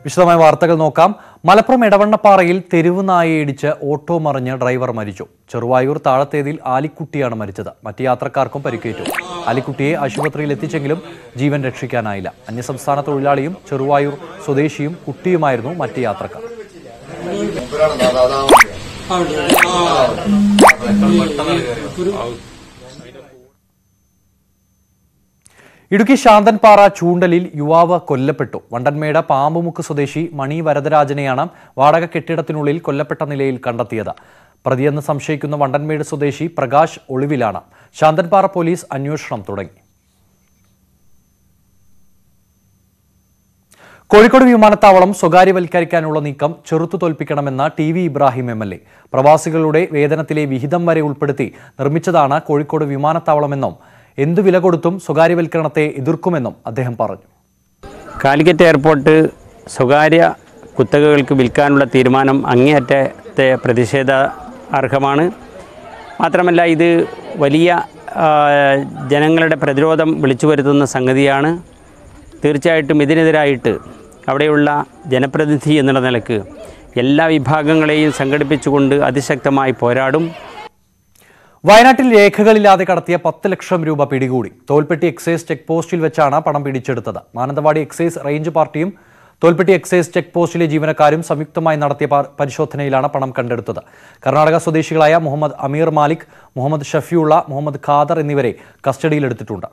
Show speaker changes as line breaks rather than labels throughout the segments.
വിശദമായ വാർത്തകൾ നോക്കാം മലപ്പുറം എടവണ്ണപ്പാറയിൽ തെരുവ് നായയെ ഇടിച്ച് ഓട്ടോ മറിഞ്ഞ് ഡ്രൈവർ മരിച്ചു ചെറുവായൂർ താഴത്തേതിൽ ആലിക്കുട്ടിയാണ് മരിച്ചത് മറ്റ് യാത്രക്കാർക്കും പരിക്കേറ്റു ആലിക്കുട്ടിയെ ആശുപത്രിയിൽ എത്തിച്ചെങ്കിലും ജീവൻ രക്ഷിക്കാനായില്ല അന്യസംസ്ഥാന തൊഴിലാളിയും ചെറുവായൂർ സ്വദേശിയും കുട്ടിയുമായിരുന്നു മറ്റ് യാത്രക്കാർ ഇടുക്കി ശാന്തൻപാറ ചൂണ്ടലിൽ യുവാവ് കൊല്ലപ്പെട്ടു വണ്ടൻമേട് പാമ്പുമുക്ക് സ്വദേശി മണി വരദരാജനെയാണ് വാടക കെട്ടിടത്തിനുള്ളിൽ കൊല്ലപ്പെട്ട നിലയിൽ കണ്ടെത്തിയത് പ്രതിയെന്ന് സംശയിക്കുന്ന വണ്ടൻമേട് സ്വദേശി പ്രകാശ് ഒളിവിലാണ് ശാന്തൻപാറ പോലീസ് അന്വേഷണം തുടങ്ങി കോഴിക്കോട് വിമാനത്താവളം സ്വകാര്യവൽക്കരിക്കാനുള്ള നീക്കം ചെറുത്തു തോൽപ്പിക്കണമെന്ന T V Ibrahim M L A പ്രവാസികളുടെ വേതനത്തിലെ വിഹിതം വരെ ഉൾപ്പെടുത്തി നിർമ്മിച്ചതാണ് കോഴിക്കോട് വിമാനത്താവളമെന്നും എന്തു വില കൊടുത്തും സ്വകാര്യവൽക്കരണത്തെ എതിർക്കുമെന്നും അദ്ദേഹം പറഞ്ഞു
കാലിക്കറ്റ് എയർപോർട്ട് സ്വകാര്യ കുത്തകകൾക്ക് വിൽക്കാനുള്ള തീരുമാനം അങ്ങേയറ്റത്തെ പ്രതിഷേധ അർഹമാണ് മാത്രമല്ല ഇത് വലിയ ആ, ജനങ്ങളുടെ പ്രതിരോധം വിളിച്ചു വരുത്തുന്ന സംഗതിയാണ് തീർച്ചയായിട്ടും ഇതിനെതിരായിട്ട് അവിടെയുള്ള ജനപ്രതിനിധി എന്നുള്ള നിലക്ക് എല്ലാ വിഭാഗങ്ങളെയും സംഘടിപ്പിച്ചുകൊണ്ട് അതിശക്തമായി പോരാടും
വയനാട്ടിൽ രേഖകളില്ലാതെ കടത്തിയ പത്ത് ലക്ഷം രൂപ പിടികൂടി തോൽപ്പെട്ടി എക്സൈസ് ചെക്ക് പോസ്റ്റിൽ വെച്ചാണ് പണം പിടിച്ചെടുത്തത് മാനന്തവാടി എക്സൈസ് റേഞ്ച് പാർട്ടിയും തോൽപ്പെട്ടി എക്സൈസ് ചെക്ക് പോസ്റ്റിലെ ജീവനക്കാരും സംയുക്തമായി നടത്തിയ പ- പരിശോധനയിലാണ് പണം കണ്ടെടുത്തത് കർണാടക സ്വദേശികളായ മുഹമ്മദ് അമീർ മാലിക് മുഹമ്മദ് ഷഫിയുള്ള മുഹമ്മദ് ഖാദർ എന്നിവരെ കസ്റ്റഡിയിലെടുത്തിട്ടുണ്ട്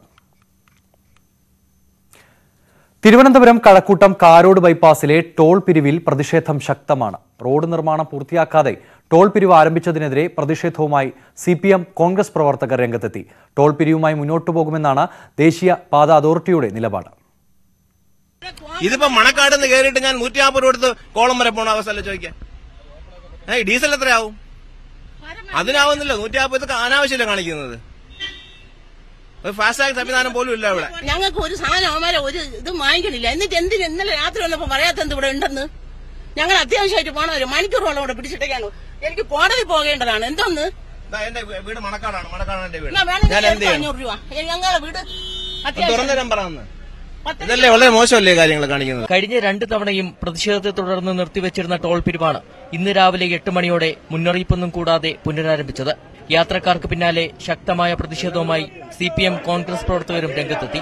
തിരുവനന്തപുരം കഴക്കൂട്ടം കാരോട് ബൈപ്പാസിലെ ടോൾ പിരിവിൽ പ്രതിഷേധം ശക്തമാണ് റോഡ് നിർമ്മാണം പൂർത്തിയാക്കാതെ ടോൾ പിരിവ് ആരംഭിച്ചതിനെതിരെ പ്രതിഷേധവുമായി സി പി എം കോൺഗ്രസ് പ്രവർത്തകർ രംഗത്തെത്തി ടോൾ പിരിവുമായി മുന്നോട്ടു പോകുമെന്നാണ് ദേശീയ പാത അതോറിറ്റിയുടെ നിലപാട്
ഇതിപ്പോ മണക്കാട് നിന്ന് കയറിയിട്ട് ഞാൻ നൂറ്റി നാൽപ്പത് രൂപ കൊടുത്ത് കോളം വരെ പോണ അവസ്ഥയല്ല ചോദിക്കാൻ ഏ ഡീസൽ എത്രയാവും അതിനാവുന്നില്ല നൂറ്റി നാൽപ്പത് അനാവശ്യമല്ല കാണിക്കുന്നത് ഒരു ഫാസ്ടാഗ് സംവിധാനം പോലും ഇല്ല ഇവിടെ
ഞങ്ങൾക്ക് ഒരു സാധനം അവന്മാരെ ഒരു ഇതും വാങ്ങിക്കണില്ല എന്നിട്ട് എന്തിന് ഇന്നലെ രാത്രി വന്നപ്പോ പറയാത്ത എന്ത് ഇവിടെ ഉണ്ടെന്ന് ഞങ്ങൾ അത്യാവശ്യമായിട്ട് പോണവര് മണിക്കൂറോളം ഇവിടെ പിടിച്ചിട്ടേക്കാണ് എനിക്ക് കോടതി പോകേണ്ടതാണ് എന്തൊന്ന്
ദാ എന്റെ വീ- വീട് മണക്കാടാണ് മണക്കാടാണ് എന്റെ വീട്
എന്നാ വേണമെങ്കിൽ
ഞാൻ എന്ത്
എടുത്തോ
ചെയ്യണം
അഞ്ഞൂറ് രൂപ ഏ, ഞങ്ങളെ വീട്
തുറന്ന
അത്യാവശ്യം
നമ്പർ ആണെന്ന്
പത്ത്
ഇതല്ലേ വളരെ മോശമല്ലേ കാര്യങ്ങൾ കാണിക്കുന്നത്
കഴിഞ്ഞ രണ്ട് തവണയും പ്രതിഷേധത്തെ തുടർന്ന് നിർത്തിവച്ചിരുന്ന ടോൾ പിരിവാണ് ഇന്ന് രാവിലെ എട്ട് മണിയോടെ മുന്നറിയിപ്പൊന്നും കൂടാതെ പുനരാരംഭിച്ചത് യാത്രക്കാർക്ക് പിന്നാലെ ശക്തമായ പ്രതിഷേധവുമായി സി പി എം കോൺഗ്രസ് പ്രവർത്തകരും രംഗത്തെത്തി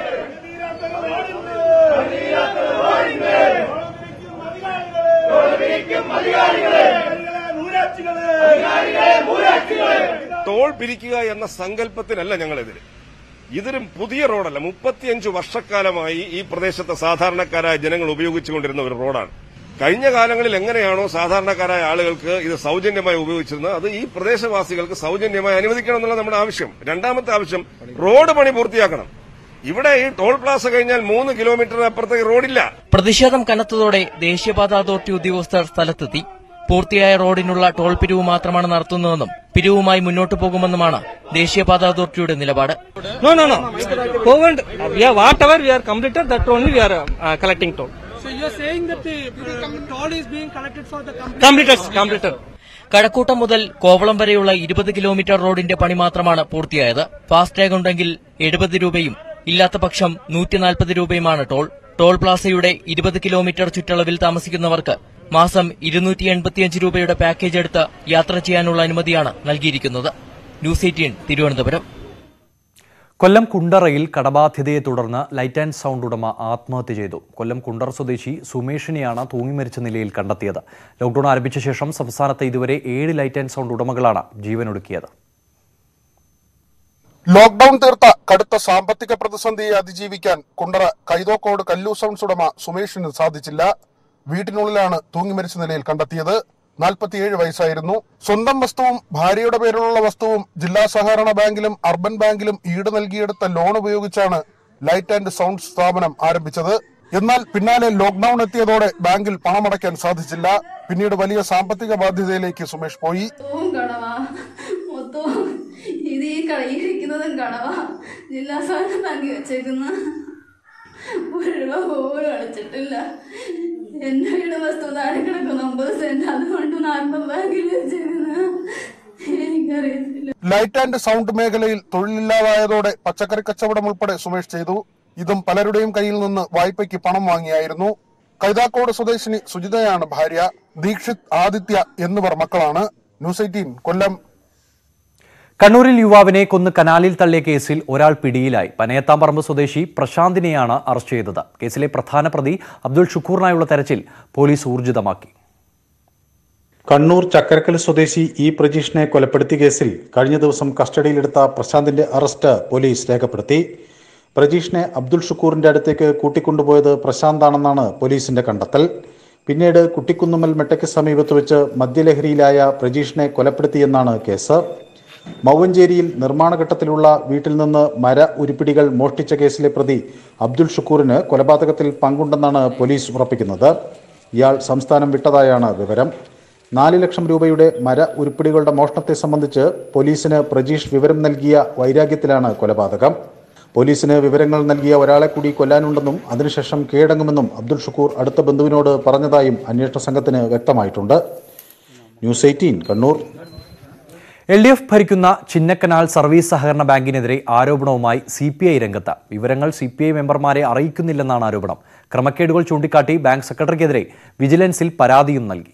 ടോൾ പിരിക്കുക എന്ന സങ്കല്പത്തിനല്ല ഞങ്ങളെതിര് ഇതൊരു പുതിയ റോഡല്ല മുപ്പത്തിയഞ്ച് വർഷക്കാലമായി ഈ പ്രദേശത്തെ സാധാരണക്കാരായ ജനങ്ങൾ ഉപയോഗിച്ചുകൊണ്ടിരുന്ന ഒരു റോഡാണ് കഴിഞ്ഞ കാലങ്ങളിൽ എങ്ങനെയാണോ സാധാരണക്കാരായ ആളുകൾക്ക് ഇത് സൗജന്യമായി ഉപയോഗിച്ചിരുന്നത് അത് ഈ പ്രദേശവാസികൾക്ക് സൗജന്യമായി അനുവദിക്കണം എന്നുള്ള നമ്മുടെ ആവശ്യം രണ്ടാമത്തെ ആവശ്യം റോഡ് പണി പൂർത്തിയാക്കണം ഇവിടെ ഈ ടോൾ പ്ലാസ കഴിഞ്ഞാൽ മൂന്ന് കിലോമീറ്റർ അപ്പുറത്തേക്ക് റോഡില്ല
പ്രതിഷേധം കനത്തതോടെ ദേശീയപാത അതോറിറ്റി ഉദ്യോഗസ്ഥർ സ്ഥലത്തെത്തി പൂർത്തിയായ റോഡിനുള്ള ടോൾ പിരിവ് മാത്രമാണ് നടത്തുന്നതെന്നും പിരിവുമായി മുന്നോട്ടു പോകുമെന്നുമാണ് ദേശീയപാത അതോറിറ്റിയുടെ നിലപാട്
No, no, no. Forward, we are whatever we are completed, that only we are uh, collecting toll.
So you're saying that the, the toll is being collected for the company?
Completed, completed.
Kazhakkoottam മുതൽ കോവളം വരെയുള്ള ഇരുപത് kilometre റോഡിന്റെ പണി മാത്രമാണ് പൂർത്തിയായത് FASTag ഉണ്ടെങ്കിൽ എഴുപത് രൂപയും ഇല്ലാത്ത പക്ഷം നൂറ്റിനാൽപ്പത് രൂപയുമാണ് ടോൾ ടോൾ പ്ലാസയുടെ ഇരുപത് കിലോമീറ്റർ ചുറ്റളവിൽ താമസിക്കുന്നവർക്ക് മാസം ഇരുന്നൂറ്റി എൺപത്തിയഞ്ച് രൂപയുടെ പാക്കേജ് എടുത്ത് യാത്ര ചെയ്യാനുള്ള അനുമതിയാണ് നൽകിയിരിക്കുന്നത് ന്യൂസ് എയ്റ്റീൻ തിരുവനന്തപുരം
കൊല്ലം കുണ്ടറയിൽ കടബാധ്യതയെ തുടർന്ന് ലൈറ്റ് ആൻഡ് സൗണ്ട് ഉടമ ആത്മഹത്യ ചെയ്തു കൊല്ലം കുണ്ടറ സ്വദേശി സുമേഷിനെയാണ് തൂങ്ങിമരിച്ച നിലയിൽ കണ്ടെത്തിയത് ലോക്ഡൌൺ ആരംഭിച്ച ശേഷം സംസ്ഥാനത്ത് ഇതുവരെ ഏഴ് ലൈറ്റ് ആൻഡ് സൗണ്ട് ഉടമകളാണ് ജീവനൊടുക്കിയത്
ലോക്ഡൌൺ തീർത്ത കടുത്ത സാമ്പത്തിക പ്രതിസന്ധിയെ അതിജീവിക്കാൻ കുണ്ടറ കൈതോക്കോട് കല്ലു സൗണ്ട്സ് ഉടമ സുമേഷിന് സാധിച്ചില്ല വീട്ടിനുള്ളിലാണ് തൂങ്ങിമരിച്ച നിലയിൽ കണ്ടെത്തിയത് നാൽപ്പത്തിയേഴ് വയസ്സായിരുന്നു സ്വന്തം വസ്തുവും ഭാര്യയുടെ പേരിലുള്ള വസ്തുവും ജില്ലാ സഹകരണ ബാങ്കിലും അർബൻ ബാങ്കിലും ഈട് നൽകിയെടുത്ത ലോൺ ഉപയോഗിച്ചാണ് ലൈറ്റ് ആൻഡ് സൗണ്ട് സ്ഥാപനം ആരംഭിച്ചത് എന്നാൽ പിന്നാലെ ലോക്ഡൌൺ എത്തിയതോടെ ബാങ്കിൽ പണമടയ്ക്കാൻ സാധിച്ചില്ല പിന്നീട് വലിയ സാമ്പത്തിക ബാധ്യതയിലേക്ക് സുമേഷ് പോയി
മൊത്തവും കടവാ മൊത്തവും ഇത് ഈ കടയിലിരിക്കുന്നതും കടവാ ജില്ലാ സഹകരണ ബാങ്കിൽ വെച്ചേക്കുന്ന ഒരു രൂപ പോലും അടച്ചിട്ടില്ല എന്റെ വീട് വസ്തു താഴെ കിടക്കുന്ന ഒമ്പത് സെന്റ് അതുകൊണ്ട് നാർബൻ ബാങ്കിൽ വെച്ചേക്കുന്ന എനിക്കറിയത്തില്ല
ലൈറ്റ് ആൻഡ് സൗണ്ട് മേഖലയിൽ തൊഴിലില്ലാതായതോടെ പച്ചക്കറി കച്ചവടം ഉൾപ്പെടെ സുമേഷ് ചെയ്തു ഇതും പലരുടെയും കയ്യിൽ നിന്ന് വായ്പയ്ക്ക് പണം വാങ്ങിയായിരുന്നു കൈതാക്കോട് സ്വദേശിനി സുജിതയാണ് ഭാര്യ ദീക്ഷിത് ആദിത്യ എന്നിവർ മക്കളാണ് ന്യൂസ് എയ്റ്റീൻ കൊല്ലം
കണ്ണൂരിൽ യുവാവിനെ കൊന്ന് കനാലിൽ തള്ളിയ കേസിൽ ഒരാൾ പിടിയിലായി പനയത്താമ്പറമ്പ് സ്വദേശി പ്രശാന്തിനെയാണ് അറസ്റ്റ് ചെയ്തത് കേസിലെ പ്രധാന പ്രതി അബ്ദുൾ ഷുക്കൂറിനായുള്ള തെരച്ചിൽ പോലീസ് ഊർജിതമാക്കി
കണ്ണൂർ ചക്കരക്കൽ സ്വദേശി ഇ പ്രജീഷിനെ കൊലപ്പെടുത്തിയ കേസിൽ കഴിഞ്ഞ ദിവസം കസ്റ്റഡിയിലെടുത്ത പ്രശാന്തിന്റെ അറസ്റ്റ് പോലീസ് രേഖപ്പെടുത്തി പ്രജീഷിനെ അബ്ദുൾ ഷുക്കൂറിന്റെ അടുത്തേക്ക് കൂട്ടിക്കൊണ്ടുപോയത് പ്രശാന്താണെന്നാണ് പോലീസിന്റെ കണ്ടെത്തൽ പിന്നീട് കുട്ടിക്കുന്നുമ്മൽ മെട്ടയ്ക്ക് സമീപത്ത് വെച്ച് മദ്യലഹരിയിലായ പ്രജീഷിനെ കൊലപ്പെടുത്തിയെന്നാണ് കേസ് മൗവഞ്ചേരിയിൽ നിർമ്മാണഘട്ടത്തിലുള്ള വീട്ടിൽ നിന്ന് മര ഉരുപ്പിടികൾ മോഷ്ടിച്ച കേസിലെ പ്രതി അബ്ദുൾ ഷുക്കൂറിന് കൊലപാതകത്തിൽ പങ്കുണ്ടെന്നാണ് പോലീസ് ഉറപ്പിക്കുന്നത് ഇയാൾ സംസ്ഥാനം വിട്ടതായാണ് വിവരം നാല് ലക്ഷം രൂപയുടെ മര ഉരുപ്പിടികളുടെ മോഷണത്തെ സംബന്ധിച്ച് പോലീസിന് പ്രജീഷ് വിവരം നൽകിയ വൈരാഗ്യത്തിലാണ് കൊലപാതകം പോലീസിന് വിവരങ്ങൾ നൽകിയ ഒരാളെ കൂടി കൊല്ലാനുണ്ടെന്നും അതിനുശേഷം കീഴടങ്ങുമെന്നും അബ്ദുൾ ഷുക്കൂർ അടുത്ത ബന്ധുവിനോട് പറഞ്ഞതായും അന്വേഷണ സംഘത്തിന് വ്യക്തമായിട്ടുണ്ട് news eighteen Kannur
L D F ഭരിക്കുന്ന ചിന്നക്കനാൽ സർവീസ് സഹകരണ ബാങ്കിനെതിരെ ആരോപണവുമായി സി പി ഐ രംഗത്ത് വിവരങ്ങൾ സി പി ഐ മെമ്പർമാരെ അറിയിക്കുന്നില്ലെന്നാണ് ആരോപണം ക്രമക്കേടുകൾ ചൂണ്ടിക്കാട്ടി ബാങ്ക് സെക്രട്ടറിക്കെതിരെ വിജിലൻസിൽ പരാതിയും നൽകി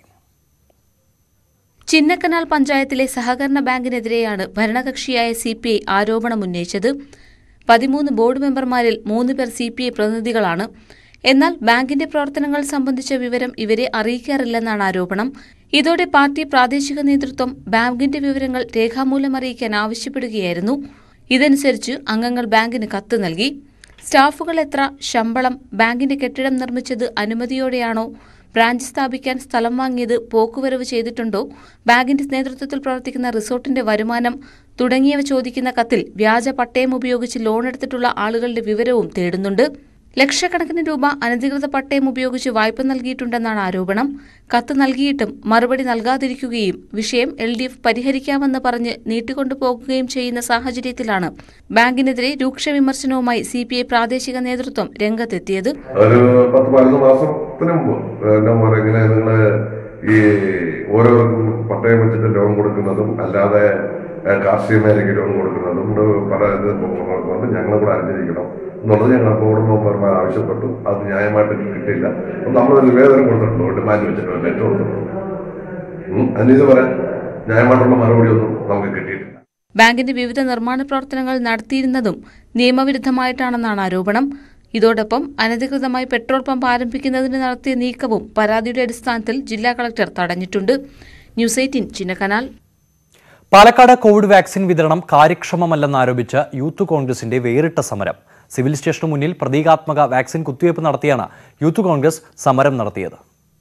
ചിന്നക്കനാൽ പഞ്ചായത്തിലെ സഹകരണ ബാങ്കിനെതിരെയാണ് ഭരണകക്ഷിയായ സി പി ഐ ആരോപണമുന്നയിച്ചത് പതിമൂന്ന് ബോർഡ് മെമ്പർമാരിൽ മൂന്ന് പേർ സി പി ഐ പ്രതിനിധികളാണ് എന്നാൽ ബാങ്കിന്റെ പ്രവർത്തനങ്ങൾ സംബന്ധിച്ച വിവരം ഇവരെ അറിയിക്കാറില്ലെന്നാണ് ആരോപണം ഇതോടെ പാർട്ടി പ്രാദേശിക നേതൃത്വം ബാങ്കിന്റെ വിവരങ്ങൾ രേഖാമൂലം അറിയിക്കാൻ ആവശ്യപ്പെടുകയായിരുന്നു ഇതനുസരിച്ച് അംഗങ്ങൾ ബാങ്കിന് കത്ത് നൽകി സ്റ്റാഫുകൾ എത്ര ശമ്പളം ബാങ്കിന്റെ കെട്ടിടം നിർമ്മിച്ചത് അനുമതിയോടെയാണോ ബ്രാഞ്ച് സ്ഥാപിക്കാൻ സ്ഥലം വാങ്ങിയത് പോക്കുവരവ് ചെയ്തിട്ടുണ്ടോ ബാങ്കിന്റെ നേതൃത്വത്തിൽ പ്രവർത്തിക്കുന്ന റിസോർട്ടിന്റെ വരുമാനം തുടങ്ങിയവ ചോദിക്കുന്ന കത്തിൽ വ്യാജ പട്ടയം ഉപയോഗിച്ച് ലോൺ എടുത്തിട്ടുള്ള ആളുകളുടെ വിവരവും തേടുന്നുണ്ട് ലക്ഷക്കണക്കിന് രൂപ അനധികൃത പട്ടയം ഉപയോഗിച്ച് വായ്പ നൽകിയിട്ടുണ്ടെന്നാണ് ആരോപണം കത്ത് നൽകിയിട്ടും മറുപടി നൽകാതിരിക്കുകയും വിഷയം എൽ ഡി എഫ് പരിഹരിക്കാമെന്ന് പറഞ്ഞ് നീട്ടിക്കൊണ്ടുപോകുകയും ചെയ്യുന്ന സാഹചര്യത്തിലാണ് ബാങ്കിനെതിരെ രൂക്ഷ വിമർശനവുമായി സി പി ഐ പ്രാദേശിക നേതൃത്വം രംഗത്തെത്തിയത്
ഒരു പത്ത് പതിനൊന്ന് മാസത്തിന് മുമ്പ് എന്നെ പോലെ ഇങ്ങനെ നിങ്ങള് ഈ ഓരോർക്കും പട്ടയം വെച്ചിട്ട് ലോൺ കൊടുക്കുന്നതും അല്ലാതെ ഏഹ്, കാർഷിക മേഖലയ്ക്ക് ലോൺ കൊടുക്കുന്നതും ഇവിടെ പല ഇത് കൊണ്ട് ഞങ്ങളെ കൂടെ അറിഞ്ഞിരിക്കണം എന്നുള്ളത് ഞങ്ങൾ ബോർഡ് മെമ്പർമാർ ആവശ്യപ്പെട്ടു അത് ന്യായമായിട്ട് കിട്ടിയില്ല അപ്പൊ നമ്മൾ നിവേദനം കൊടുത്തിട്ടുണ്ടോ ഡിമാൻഡ് വെച്ചിട്ടുണ്ട് ലെറ്റർ കൊടുത്തിട്ടുണ്ട് ഉം, അതിന് ഇത് പറയാൻ ന്യായമായിട്ടുള്ള മറുപടിയൊന്നും നമുക്ക് കിട്ടിയിട്ടില്ല
ബാങ്കിന്റെ വിവിധ നിർമ്മാണ പ്രവർത്തനങ്ങൾ നടത്തിയിരുന്നതും നിയമവിരുദ്ധമായിട്ടാണെന്നാണ് ആരോപണം ഇതോടൊപ്പം അനധികൃതമായി പെട്രോൾ പമ്പ് ആരംഭിക്കുന്നതിന് നടത്തിയ നീക്കവും പരാതിയുടെ അടിസ്ഥാനത്തിൽ ജില്ലാ കളക്ടർ തടഞ്ഞിട്ടുണ്ട് news eighteen Chinnakanal
Palakkad Covid vaccine വിതരണം കാര്യക്ഷമമല്ലെന്നാരോപിച്ച് യൂത്ത് കോൺഗ്രസിന്റെ വേറിട്ട സമരം സിവിൽ സ്റ്റേഷനു മുന്നിൽ പ്രതീകാത്മക വാക്സിൻ കുത്തിവയ്പ് നടത്തിയാണ് യൂത്ത് കോൺഗ്രസ് സമരം നടത്തിയത്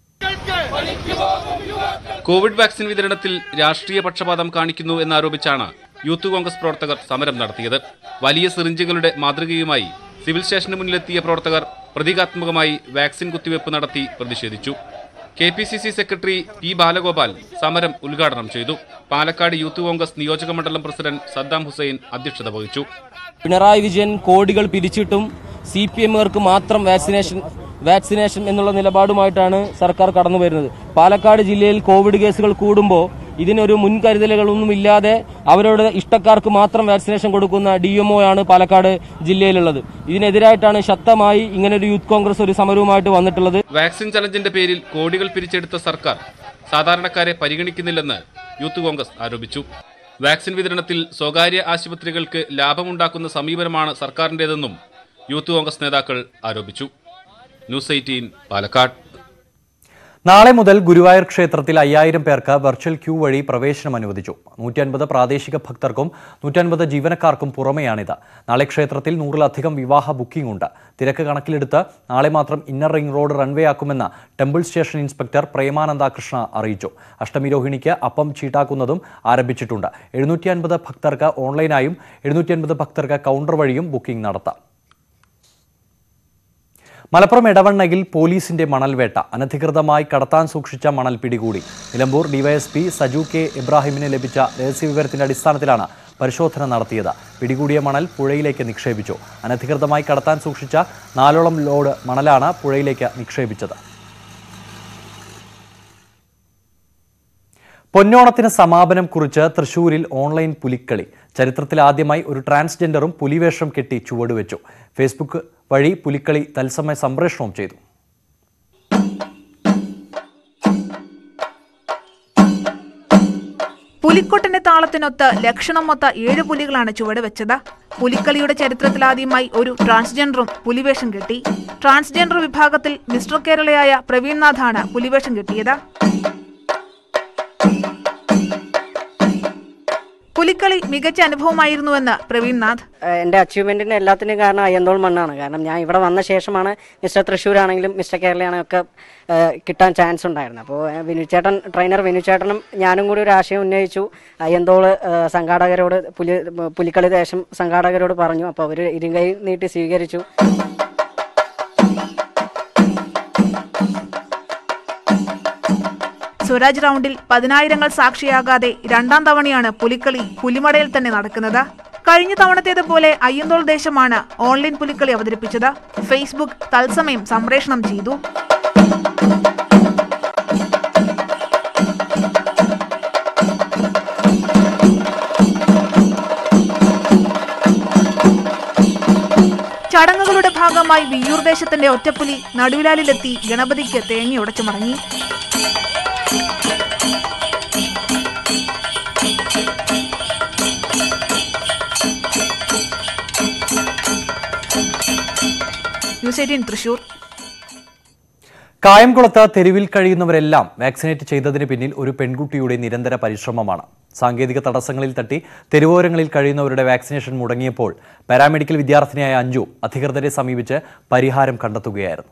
കോവിഡ് വാക്സിൻ വിതരണത്തിൽ രാഷ്ട്രീയ പക്ഷപാതം കാണിക്കുന്നു എന്നാരോപിച്ചാണ് യൂത്ത് കോൺഗ്രസ് പ്രവർത്തകർ സമരം നടത്തിയത് വലിയ സിറിഞ്ചുകളുടെ മാതൃകയുമായി സിവിൽ സ്റ്റേഷന് മുന്നിലെത്തിയ പ്രവർത്തകർ പ്രതീകാത്മകമായി വാക്സിൻ കുത്തിവയ്പ് നടത്തി പ്രതിഷേധിച്ചു K P C C secretary P Balagopal സമരം ഉദ്ഘാടനം ചെയ്തു പാലക്കാട് യൂത്ത് കോൺഗ്രസ് നിയോജക മണ്ഡലം പ്രസിഡന്റ് സദ്ദാം ഹുസൈൻ അധ്യക്ഷത വഹിച്ചു
പിണറായി വിജയൻ കോടികൾ പിരിച്ചിട്ടും സി പി എമ്മുകാർക്ക് മാത്രം വാക്സിനേഷൻ വാക്സിനേഷൻ എന്നുള്ള നിലപാടുമായിട്ടാണ് സർക്കാർ കടന്നു വരുന്നത് പാലക്കാട് ജില്ലയിൽ കോവിഡ് കേസുകൾ കൂടുമ്പോൾ ഇതിനൊരു മുൻകരുതലുകളൊന്നും ഇല്ലാതെ അവരുടെ ഇഷ്ടക്കാർക്ക് മാത്രം വാക്സിനേഷൻ കൊടുക്കുന്ന ഡി എംഒ ആണ് പാലക്കാട് ജില്ലയിലുള്ളത് ഇതിനെതിരായിട്ടാണ് ശക്തമായി ഇങ്ങനെ ഒരു യൂത്ത് കോൺഗ്രസ് ഒരു സമരവുമായിട്ട് വന്നിട്ടുള്ളത്
വാക്സിൻ ചലഞ്ചിന്റെ പേരിൽ കോടികൾ പിരിച്ചെടുത്ത സർക്കാർ സാധാരണക്കാരെ പരിഗണിക്കുന്നില്ലെന്ന് യൂത്ത് കോൺഗ്രസ് ആരോപിച്ചു വാക്സിൻ വിതരണത്തിൽ സ്വകാര്യ ആശുപത്രികൾക്ക് ലാഭമുണ്ടാക്കുന്ന സമീപനമാണ് സർക്കാരിന്റേതെന്നും യൂത്ത് കോൺഗ്രസ് നേതാക്കൾ ആരോപിച്ചു ന്യൂസ് എയ്റ്റീൻ പാലക്കാട്
നാളെ മുതൽ ഗുരുവായൂർ ക്ഷേത്രത്തിൽ അയ്യായിരം പേർക്ക് വെർച്വൽ ക്യൂ വഴി പ്രവേശനം അനുവദിച്ചു നൂറ്റി അൻപത് പ്രാദേശിക ഭക്തർക്കും നൂറ്റൻപത് ജീവനക്കാർക്കും പുറമെയാണിത് നാളെ ക്ഷേത്രത്തിൽ നൂറിലധികം വിവാഹ ബുക്കിംഗ് ഉണ്ട് തിരക്ക് കണക്കിലെടുത്ത് നാളെ മാത്രം ഇന്നർ റിംഗ് റോഡ് റൺവേ ആക്കുമെന്ന് temple station inspector Premananda Krishna അറിയിച്ചു അഷ്ടമി രോഹിണിക്ക് അപ്പം ചീട്ടാക്കുന്നതും ആരംഭിച്ചിട്ടുണ്ട് എഴുന്നൂറ്റി അൻപത് ഭക്തർക്ക് ഓൺലൈനായും എഴുന്നൂറ്റി അൻപത് ഭക്തർക്ക് കൗണ്ടർ വഴിയും ബുക്കിംഗ് നടത്താം മലപ്പുറം എടവണ്ണയിൽ പോലീസിന്റെ മണൽവേട്ട അനധികൃതമായി കടത്താൻ സൂക്ഷിച്ച മണൽ പിടികൂടി നിലമ്പൂർ ഡിവൈഎസ്പി സജു കെ ഇബ്രാഹിമിന് ലഭിച്ച രഹസ്യവിവരത്തിന്റെ അടിസ്ഥാനത്തിലാണ് പരിശോധന നടത്തിയത് പിടികൂടിയ മണൽ പുഴയിലേക്ക് നിക്ഷേപിച്ചു അനധികൃതമായി കടത്താൻ സൂക്ഷിച്ച നാലോളം ലോഡ് മണലാണ് പുഴയിലേക്ക് നിക്ഷേപിച്ചത് പൊന്നോണത്തിന് സമാപനം കുറിച്ച് തൃശൂരിൽ ഓൺലൈൻ പുലിക്കളി ചരിത്രത്തിൽ ആദ്യമായി ഒരു ട്രാൻസ്ജെൻഡറും പുലിവേഷം കെട്ടി ചുവടുവെച്ചു ഫേസ്ബുക്ക് വഴി പുലിക്കളി തത്സമയ സംപ്രേഷണവും ചെയ്തു
പുലിക്കൊട്ടന്റെ താളത്തിനൊത്ത് ലക്ഷണമൊത്ത ഏഴ് പുലികളാണ് ചുവട് വെച്ചത് പുലിക്കളിയുടെ ചരിത്രത്തിലാദ്യമായി ഒരു ട്രാൻസ്ജെൻഡറും പുലിവേഷം കെട്ടി ട്രാൻസ്ജെൻഡർ വിഭാഗത്തിൽ മിസ്റ്റർ കേരളയായ പ്രവീൺനാഥാണ് പുലിവേഷം കെട്ടിയത് പുലിക്കളി മികച്ച അനുഭവമായിരുന്നുവെന്ന് പ്രവീൺനാഥ്
എൻ്റെ അച്ചീവ്മെൻറ്റിന് എല്ലാത്തിനും കാരണം അയ്യന്തോൾ മണ്ണാണ് കാരണം ഞാൻ ഇവിടെ വന്ന ശേഷമാണ് മിസ്റ്റർ തൃശ്ശൂർ ആണെങ്കിലും മിസ്റ്റർ കേരളയാണെങ്കിലും ഒക്കെ ഏഹ്, കിട്ടാൻ ചാൻസ് ഉണ്ടായിരുന്നത് അപ്പോൾ വിനുചേട്ടൻ ട്രെയിനർ വിനുചേട്ടനും ഞാനും കൂടി ഒരു ആശയം ഉന്നയിച്ചു അയ്യന്തോൾ ഏഹ്, സംഘാടകരോട് പുലി പുലിക്കളി ദേശം സംഘാടകരോട് പറഞ്ഞു അപ്പോൾ അവർ ഇരുകൈ നീട്ടി സ്വീകരിച്ചു
സ്വരാജ് റൗണ്ടിൽ പതിനായിരങ്ങൾ സാക്ഷിയാകാതെ രണ്ടാം തവണയാണ് പുലിക്കളി പുലിമടയിൽ തന്നെ നടക്കുന്നത് കഴിഞ്ഞ തവണത്തേതുപോലെ അയ്യന്തോൾ ദേശമാണ് ഓൺലൈൻ പുലിക്കളി അവതരിപ്പിച്ചത് ഫേസ്ബുക്ക് തത്സമയം സംപ്രേഷണം ചെയ്തു ചടങ്ങുകളുടെ ഭാഗമായി വിയ്യൂർ ദേശത്തിന്റെ ഒറ്റപ്പുലി നടുവിലാലിലെത്തി ഗണപതിക്ക് തേങ്ങയുടച്ചു മടങ്ങി ന്യൂസ് എയ്റ്റീൻ തൃശൂർ
കായംകുളത്ത് തെരുവിൽ കഴിയുന്നവരെല്ലാം വാക്സിനേറ്റ് ചെയ്തതിന് പിന്നിൽ ഒരു പെൺകുട്ടിയുടെ നിരന്തര പരിശ്രമമാണ് സാങ്കേതിക തടസ്സങ്ങളിൽ തട്ടി തെരുവോരങ്ങളിൽ കഴിയുന്നവരുടെ വാക്സിനേഷൻ മുടങ്ങിയപ്പോൾ പാരാമെഡിക്കൽ വിദ്യാർത്ഥിനിയായ അഞ്ജു അധികൃതരെ സമീപിച്ച് പരിഹാരം കണ്ടെത്തുകയായിരുന്നു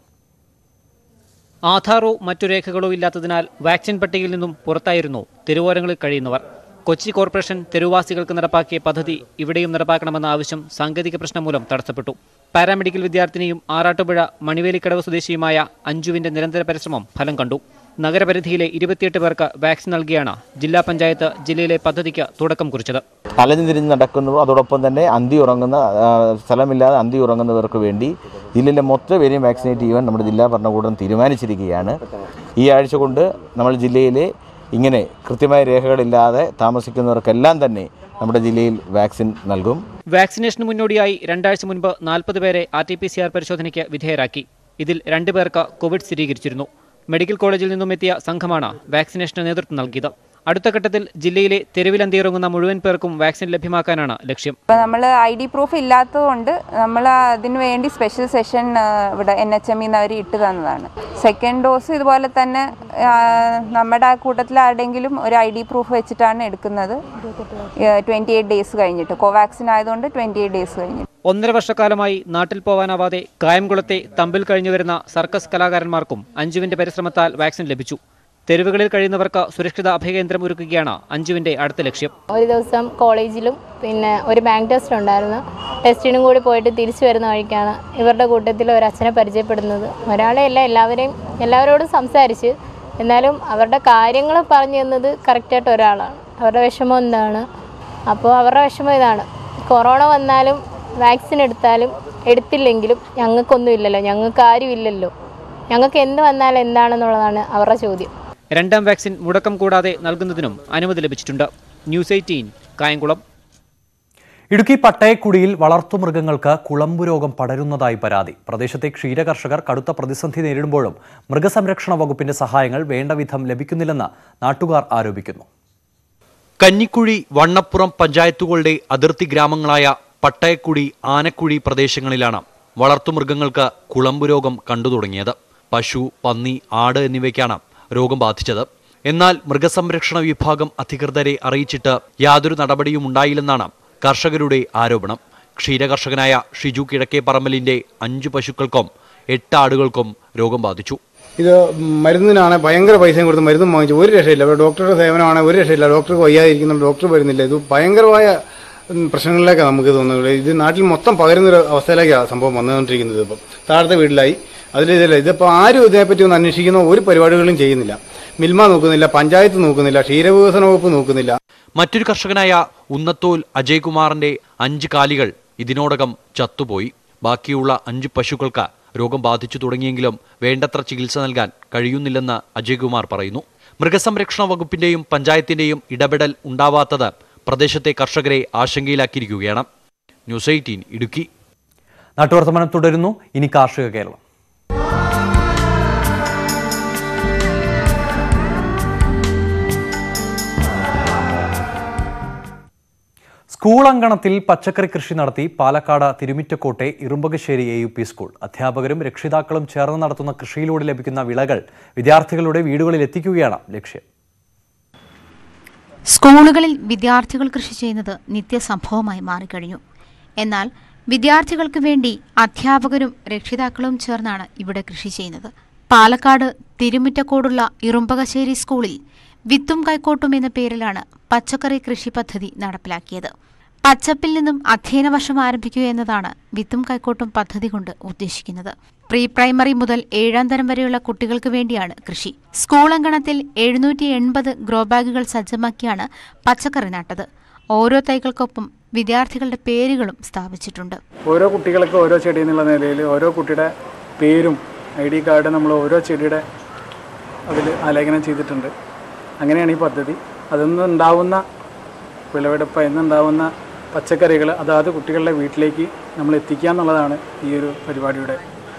ആധാറോ മറ്റു രേഖകളോ ഇല്ലാത്തതിനാൽ വാക്സിൻ പട്ടികയിൽ നിന്നും പുറത്തായിരുന്നു തെരുവോരങ്ങളിൽ കഴിയുന്നവർ കൊച്ചി കോർപ്പറേഷൻ തെരുവാസികൾക്ക് നടപ്പാക്കിയ പദ്ധതി ഇവിടെയും നടപ്പാക്കണമെന്ന ആവശ്യം സാങ്കേതിക പ്രശ്നം മൂലം തടസ്സപ്പെട്ടു പാരാമെഡിക്കൽ വിദ്യാർത്ഥിനിയും ആറാട്ടുപുഴ മണിവേലിക്കടവ് സ്വദേശിയുമായ അഞ്ജുവിന്റെ നിരന്തര പരിശ്രമം ഫലം കണ്ടു നഗരപരിധിയിലെ ഇരുപത്തിയെട്ട് പേർക്ക് വാക്സിൻ നൽകിയാണ് ജില്ലാ പഞ്ചായത്ത് ജില്ലയിലെ പദ്ധതിക്ക് തുടക്കം കുറിച്ചത്
അലഞ്ഞു തിരിഞ്ഞ് നടക്കുന്നു അതോടൊപ്പം തന്നെ അന്തി ഉറങ്ങുന്ന ആ, സ്ഥലമില്ലാതെ അന്തി ഉറങ്ങുന്നവർക്ക് വേണ്ടി ജില്ലയിലെ മൊത്തം പേരെയും വാക്സിനേറ്റ് ചെയ്യുവാൻ നമ്മുടെ ജില്ലാ ഭരണകൂടം തീരുമാനിച്ചിരിക്കുകയാണ് ഈ ആഴ്ച കൊണ്ട് നമ്മൾ ജില്ലയിലെ ഇങ്ങനെ കൃത്യമായ രേഖകളില്ലാതെ താമസിക്കുന്നവർക്കെല്ലാം തന്നെ നമ്മുടെ ജില്ലയിൽ വാക്സിൻ നൽകും
വാക്സിനേഷന് മുന്നോടിയായി രണ്ടാഴ്ച മുൻപ് നാൽപ്പത് പേരെ R T P C R പരിശോധനയ്ക്ക് വിധേയരാക്കി ഇതിൽ രണ്ട് പേർക്ക് കോവിഡ് സ്ഥിരീകരിച്ചിരുന്നു മെഡിക്കൽ കോളേജിൽ നിന്നും എത്തിയ സംഘമാണ് വാക്സിനേഷന് നേതൃത്വം നൽകിയത് അടുത്ത ഘട്ടത്തിൽ ജില്ലയിലെ തെരുവിലന്തിയിറങ്ങുന്ന മുഴുവൻ പേർക്കും വാക്സിൻ ലഭ്യമാക്കാനാണ് ലക്ഷ്യം
ഇപ്പം നമ്മൾ ഐ ഡി പ്രൂഫ് ഇല്ലാത്തതുകൊണ്ട് നമ്മൾ അതിന് വേണ്ടി സ്പെഷ്യൽ സെഷൻ ഇവിടെ എൻ എച്ച് എമ്മിൽ നിന്ന് അവർ ഇട്ട് തന്നതാണ് സെക്കൻഡ് ഡോസ് ഇതുപോലെ തന്നെ ആ, നമ്മുടെ കൂട്ടത്തിൽ ആരുടെങ്കിലും ഒരു ഐ ഡി പ്രൂഫ് വെച്ചിട്ടാണ് എടുക്കുന്നത് ട്വൻറ്റി എയ്റ്റ് ഡേയ്സ് കഴിഞ്ഞിട്ട് കോവാക്സിൻ ആയതുകൊണ്ട് ട്വൻറ്റി എയ്റ്റ് ഡേയ്സ് കഴിഞ്ഞിട്ട്
ഒന്നര വർഷക്കാലമായി നാട്ടിൽ പോവാനാവാതെ കായംകുളത്തെ തമ്പിൽ കഴിഞ്ഞു വരുന്ന സർക്കസ് കലാകാരന്മാർക്കും അഞ്ജുവിന്റെ പരിശ്രമത്താൽ വാക്സിൻ ലഭിച്ചു തെരുവുകളിൽ കഴിയുന്നവർക്ക് സുരക്ഷിത അഭയകേന്ദ്രം ഒരുക്കുകയാണ് അഞ്ജുവിന്റെ അടുത്ത ലക്ഷ്യം
ഒരു ദിവസം കോളേജിലും പിന്നെ ഒരു ബാങ്ക് ടെസ്റ്റ് ഉണ്ടായിരുന്നു ടെസ്റ്റിനും കൂടി പോയിട്ട് തിരിച്ചു വരുന്ന വഴിക്കാണ് ഇവരുടെ കൂട്ടത്തിൽ ഒരു അച്ഛനെ പരിചയപ്പെടുന്നത് ഒരാളെ അല്ല എല്ലാവരെയും എല്ലാവരോടും സംസാരിച്ച് എന്നാലും അവരുടെ കാര്യങ്ങൾ പറഞ്ഞു തന്നത് കറക്റ്റായിട്ട് ഒരാളാണ് അവരുടെ വിഷമം എന്താണ് അപ്പോൾ അവരുടെ വിഷമം ഇതാണ് കൊറോണ വന്നാലും വാക്സിൻ എടുത്താലും എടുത്തില്ലെങ്കിലും ഞങ്ങൾക്കൊന്നും ഇല്ലല്ലോ ഞങ്ങൾക്ക് ആരും ഇല്ലല്ലോ ഞങ്ങൾക്ക് എന്ത് വന്നാലും എന്താണെന്നുള്ളതാണ് അവരുടെ ചോദ്യം
രണ്ടാം വാക്സിൻ മുടക്കം കൂടാതെ നൽകുന്നതിനും അനുമതി ലഭിച്ചിട്ടുണ്ട് ന്യൂസ് എയ്റ്റീൻ കായംകുളം
ഇടുക്കി പട്ടയക്കുടിയിൽ വളർത്തുമൃഗങ്ങൾക്ക് കുളമ്പു രോഗം പടരുന്നതായി പരാതി പ്രദേശത്തെ ക്ഷീരകർഷകർ കടുത്ത പ്രതിസന്ധി നേരിടുമ്പോഴും മൃഗസംരക്ഷണ വകുപ്പിന്റെ സഹായങ്ങൾ വേണ്ടവിധം ലഭിക്കുന്നില്ലെന്ന് നാട്ടുകാർ ആരോപിക്കുന്നു കഞ്ഞിക്കുഴി വണ്ണപ്പുറം പഞ്ചായത്തുകളുടെ അതിർത്തി ഗ്രാമങ്ങളായ പട്ടയക്കുടി ആനക്കുഴി പ്രദേശങ്ങളിലാണ് വളർത്തുമൃഗങ്ങൾക്ക് കുളമ്പു രോഗം കണ്ടു തുടങ്ങിയത് പശു പന്നി ആട് എന്നിവയ്ക്കാണ് രോഗം ബാധിച്ചത് എന്നാൽ മൃഗസംരക്ഷണ വിഭാഗം അധികൃതരെ അറിയിച്ചിട്ട് യാതൊരു നടപടിയും ഉണ്ടായില്ലെന്നാണ് കർഷകരുടെ ആരോപണം ക്ഷീരകർഷകനായ ഷിജു കിഴക്കേപ്പറമ്പലിന്റെ അഞ്ചു പശുക്കൾക്കും എട്ട് ആടുകൾക്കും രോഗം ബാധിച്ചു
ഇത് മരുന്നിനാണ് ഭയങ്കര പൈസയും കൊടുത്ത് മരുന്നും വാങ്ങിച്ചു ഒരു രക്ഷയില്ല ഇപ്പോൾ ഡോക്ടറുടെ സേവനമാണ് ഒരു രക്ഷയില്ല ഡോക്ടർക്ക് വയ്യാതിരിക്കുന്നുണ്ട് ഡോക്ടർ വരുന്നില്ല ഇത് ഭയങ്കരമായ ഉം, പ്രശ്നങ്ങളിലേക്കാണ് നമുക്ക് തോന്നുന്നത് ഇത് നാട്ടിൽ മൊത്തം പകരുന്നൊരു അവസ്ഥയിലേക്കാണ് സംഭവം വന്നുകൊണ്ടിരിക്കുന്നത് ഇപ്പം താഴത്തെ വീട്ടിലായി അതിലിതില്ല ഇതിപ്പോൾ ആരും ഇതിനെപ്പറ്റി ഒന്ന് അന്വേഷിക്കുന്ന ഒരു പരിപാടികളും ചെയ്യുന്നില്ല മിൽമ നോക്കുന്നില്ല പഞ്ചായത്ത് നോക്കുന്നില്ല ക്ഷീരവികസന വകുപ്പ് നോക്കുന്നില്ല
മറ്റൊരു കർഷകനായ ഉന്നത്തോൽ അജയ്കുമാറിന്റെ അഞ്ച് കാലികൾ ഇതിനോടകം ചത്തുപോയി ബാക്കിയുള്ള അഞ്ച് പശുക്കൾക്ക് രോഗം ബാധിച്ചു തുടങ്ങിയെങ്കിലും വേണ്ടത്ര ചികിത്സ നൽകാൻ കഴിയുന്നില്ലെന്ന് അജയ്കുമാർ പറയുന്നു മൃഗസംരക്ഷണ വകുപ്പിന്റെയും പഞ്ചായത്തിന്റെയും ഇടപെടൽ ഉണ്ടാവാത്തത് പ്രദേശത്തെ കർഷകരെ ആശങ്കയിലാക്കിയിരിക്കുകയാണ് ന്യൂസ് എയ്റ്റീൻ ഇടുക്കി നാട്ടുവർത്തമാനം തുടരുന്നു ഇനി കാർഷിക കേരളം സ്കൂൾ അങ്കണത്തിൽ പച്ചക്കറി കൃഷി നടത്തി പാലക്കാട് തിരുമിറ്റക്കോട്ടെ Irumbakassery A U P school അധ്യാപകരും രക്ഷിതാക്കളും ചേർന്ന് നടത്തുന്ന കൃഷിയിലൂടെ ലഭിക്കുന്ന വിളകൾ വിദ്യാർത്ഥികളുടെ വീടുകളിൽ എത്തിക്കുകയാണ് ലക്ഷ്യം
സ്കൂളുകളിൽ വിദ്യാർത്ഥികൾ കൃഷി ചെയ്യുന്നത് നിത്യസംഭവമായി മാറിക്കഴിഞ്ഞു എന്നാൽ വിദ്യാർത്ഥികൾക്ക് വേണ്ടി അധ്യാപകരും രക്ഷിതാക്കളും ചേർന്നാണ് ഇവിടെ കൃഷി ചെയ്യുന്നത് പാലക്കാട് തിരുമുറ്റക്കോടുള്ള ഇറുമ്പകശ്ശേരി സ്കൂളിൽ വിത്തും കൈക്കോട്ടും എന്ന പേരിലാണ് പച്ചക്കറി കൃഷി പദ്ധതി നടപ്പിലാക്കിയത് പച്ചപ്പിൽ നിന്നും അധ്യയന വർഷം ആരംഭിക്കുക എന്നതാണ് വിത്തും കൈക്കോട്ടും പദ്ധതി കൊണ്ട് ഉദ്ദേശിക്കുന്നത് പ്രീ പ്രൈമറി മുതൽ ഏഴാം തരം വരെയുള്ള കുട്ടികൾക്ക് വേണ്ടിയാണ് കൃഷി സ്കൂൾ അങ്കണത്തിൽ എഴുന്നൂറ്റി എൺപത് ഗ്രോ ബാഗുകൾ സജ്ജമാക്കിയാണ് പച്ചക്കറി നട്ടത് ഓരോ തൈകൾക്കൊപ്പം വിദ്യാർത്ഥികളുടെ പേരുകളും സ്ഥാപിച്ചിട്ടുണ്ട്
ഓരോ കുട്ടികൾക്ക് ഓരോ ചെടി എന്നുള്ള നിലയിൽ ഓരോ കുട്ടിയുടെ പേരും ഐ ഡി കാർഡ് നമ്മൾ ഓരോ ചെടിയുടെ അതിൽ ആലേഖനം ചെയ്തിട്ടുണ്ട് അങ്ങനെയാണ് ഈ പദ്ധതി അതിൽ നിന്ന് ഉണ്ടാവുന്ന വിളവെടുപ്പ് ഇന്നുണ്ടാവുന്ന പച്ചക്കറികൾ അതാത് കുട്ടികളുടെ വീട്ടിലേക്ക് നമ്മൾ എത്തിക്കുക എന്നുള്ളതാണ് ഈ ഒരു പരിപാടിയുടെ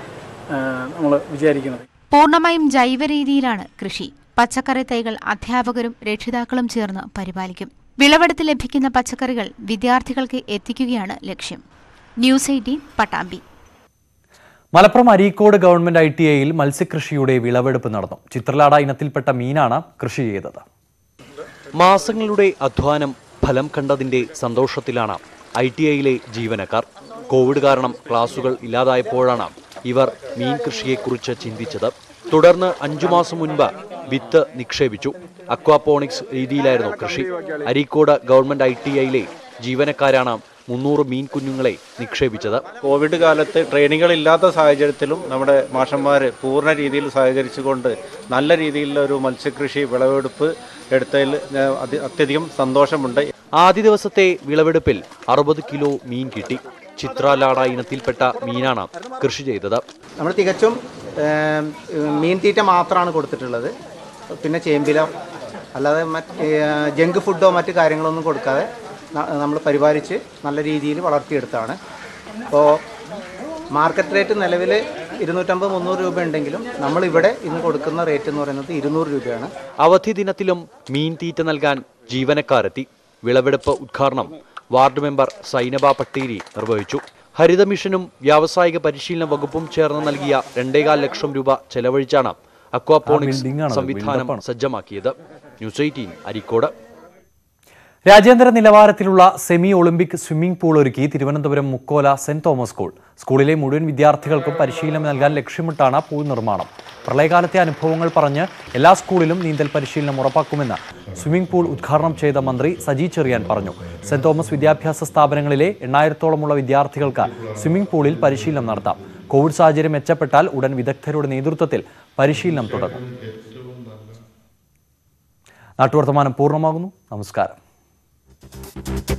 നമ്മൾ വിചാരിക്കുന്നത്
പൂർണ്ണമായും ജൈവ രീതിയിലാണ് കൃഷി പച്ചക്കറി തൈകൾ അധ്യാപകരും രക്ഷിതാക്കളും ചേർന്ന് പരിപാലിക്കും വിളവെടുത്ത് ലഭിക്കുന്ന പച്ചക്കറികൾ വിദ്യാർത്ഥികൾക്ക് എത്തിക്കുകയാണ് ലക്ഷ്യം news eighteen Pattambi
Malappuram Areekode government I T ഐയിൽ മത്സ്യകൃഷിയുടെ വിളവെടുപ്പ് നടന്നു ചിത്രലാട ഇനത്തിൽപ്പെട്ട മീനാണ് കൃഷി ചെയ്തത്
മാസങ്ങളുടെ അധ്വാനം ഫലം കണ്ടതിന്റെ സന്തോഷത്തിലാണ് ഐ ടി ഐയിലെ ജീവനക്കാർ കോവിഡ് കാരണം ക്ലാസുകൾ ഇല്ലാതായപ്പോഴാണ് ഇവർ മീൻ കൃഷിയെക്കുറിച്ച് ചിന്തിച്ചത് തുടർന്ന് അഞ്ചു മാസം മുൻപ് വിത്ത് നിക്ഷേപിച്ചു അക്വാപോണിക്സ് രീതിയിലായിരുന്നു കൃഷി അരീക്കോട് ഗവൺമെന്റ് ഐ ടി ഐയിലെ ജീവനക്കാരാണ് മുന്നൂറ് മീൻ കുഞ്ഞുങ്ങളെ നിക്ഷേപിച്ചത്
കോവിഡ് കാലത്ത് ട്രെയിനിങ്ങുകളില്ലാത്ത സാഹചര്യത്തിലും നമ്മുടെ മാഷന്മാർ പൂർണ്ണ രീതിയിൽ സഹകരിച്ചുകൊണ്ട് നല്ല രീതിയിലുള്ള ഒരു മത്സ്യകൃഷി വിളവെടുപ്പ് എടുത്തതിൽ ഞാൻ അതി- അത്യധികം സന്തോഷമുണ്ട്
ആദ്യ ദിവസത്തെ വിളവെടുപ്പിൽ അറുപത് കിലോ മീൻ കിട്ടി ചിത്രാലാട ഇനത്തിൽപ്പെട്ട മീനാണ് കൃഷി ചെയ്തത്
നമ്മൾ തികച്ചും ഏം, മീൻ തീറ്റ മാത്രമാണ് കൊടുത്തിട്ടുള്ളത് പിന്നെ ചേമ്പില അല്ലാതെ മറ്റ് ജങ്ക് ഫുഡോ മറ്റു കാര്യങ്ങളൊന്നും കൊടുക്കാതെ നമ്മൾ പരിപാലിച്ച് നല്ല രീതിയിൽ വളർത്തിയെടുത്താണ് അപ്പോൾ മാർക്കറ്റ് റേറ്റ് നിലവിൽ ഇരുന്നൂറ്റമ്പത് മുന്നൂറ് രൂപ ഉണ്ടെങ്കിലും നമ്മളിവിടെ ഇന്ന് കൊടുക്കുന്ന റേറ്റ് എന്ന് പറയുന്നത് ഇരുന്നൂറ് രൂപയാണ്
അവധി ദിനത്തിലും മീൻ തീറ്റ നൽകാൻ ജീവനക്കാരെത്തി വിളവെടുപ്പ് ഉദ്ഘാടനം വാർഡ് മെമ്പർ സൈനബ പട്ടേരി നിർവഹിച്ചു ഹരിത മിഷനും വ്യാവസായിക പരിശീലന വകുപ്പും ചേർന്ന് നൽകിയ രണ്ടേകാൽ ലക്ഷം രൂപ ചെലവഴിച്ചാണ് അക്വാപോണിക്സ്
ബിൽഡിംഗാണത്,
സംവിധാനം
ബിൽഡപ്പാണ്.
സജ്ജമാക്കിയത് ന്യൂസ് എയ്റ്റീൻ അരീക്കോട്
രാജ്യാന്തര നിലവാരത്തിലുള്ള സെമി ഒളിമ്പിക് സ്വിമ്മിംഗ് പൂൾ ഒരുക്കി Thiruvananthapuram Mukkola Saint Thomas school സ്കൂളിലെ മുഴുവൻ വിദ്യാർത്ഥികൾക്കും പരിശീലനം നൽകാൻ ലക്ഷ്യമിട്ടാണ് പൂൾ നിർമ്മാണം പ്രളയകാലത്തെ അനുഭവങ്ങൾ പറഞ്ഞ് എല്ലാ സ്കൂളിലും നീന്തൽ പരിശീലനം ഉറപ്പാക്കുമെന്ന് സ്വിമ്മിംഗ് പൂൾ ഉദ്ഘാടനം ചെയ്ത മന്ത്രി സജി ചെറിയാൻ പറഞ്ഞു സെന്റ് തോമസ് വിദ്യാഭ്യാസ സ്ഥാപനങ്ങളിലെ എണ്ണായിരത്തോളമുള്ള വിദ്യാർത്ഥികൾക്ക് സ്വിമ്മിംഗ് പൂളിൽ പരിശീലനം നടത്താം കോവിഡ് സാഹചര്യം മെച്ചപ്പെട്ടാൽ ഉടൻ വിദഗ്ധരുടെ നേതൃത്വത്തിൽ പരിശീലനം തുടങ്ങും നാട്ടുവർത്തമാനം പൂർണ്ണമാകുന്നു നമസ്കാരം